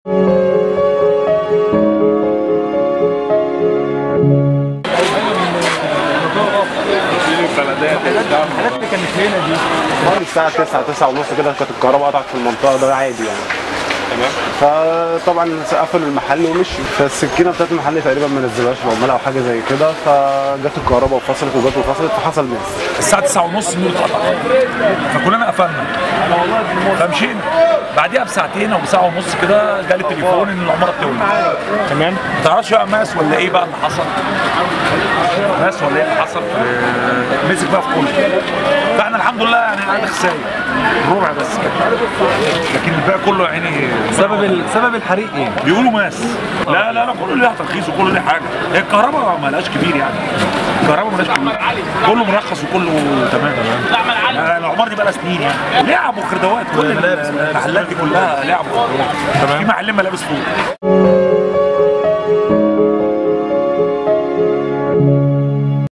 الحاجات اللي كانت هنا دي حوالي الساعة 9 9 ونص كده كانت الكهرباء قطعت في المنطقة ده عادي يعني تمام فطبعا قفلوا المحل ومشوا فالسكينة بتاعت المحل تقريبا ما نزلوهاش العمال او حاجة زي كده فجت الكهرباء وفصلت وجت وفصلت فحصل ناس الساعه 9 ونص النور اتقطع فكلنا قفلنا فمشينا بعديها بساعتين او بساعه ونص كده جالي تليفون ان العماره بتولع تمام ما تعرفش بقى ماس ولا ايه بقى اللي حصل ماس ولا ايه اللي حصل آه، مسك بقى في كله فاحنا الحمد لله يعني قاعد خسايه ربع بس كده لكن الباقي كله يعني سبب سبب الحريق ايه؟ بيقولوا ماس لا لا لا كله ليها ترخيص وكله ليه حاجه هي الكهرباء ما لهاش كبير يعني الكهرباء ما لهاش كبير كله مرخص وكله تمام آه، العماره دي بقى لها سنين يعني لعب وخردوات كل المحلات دي كلها لعب وخردوات في محلين ملابس فوق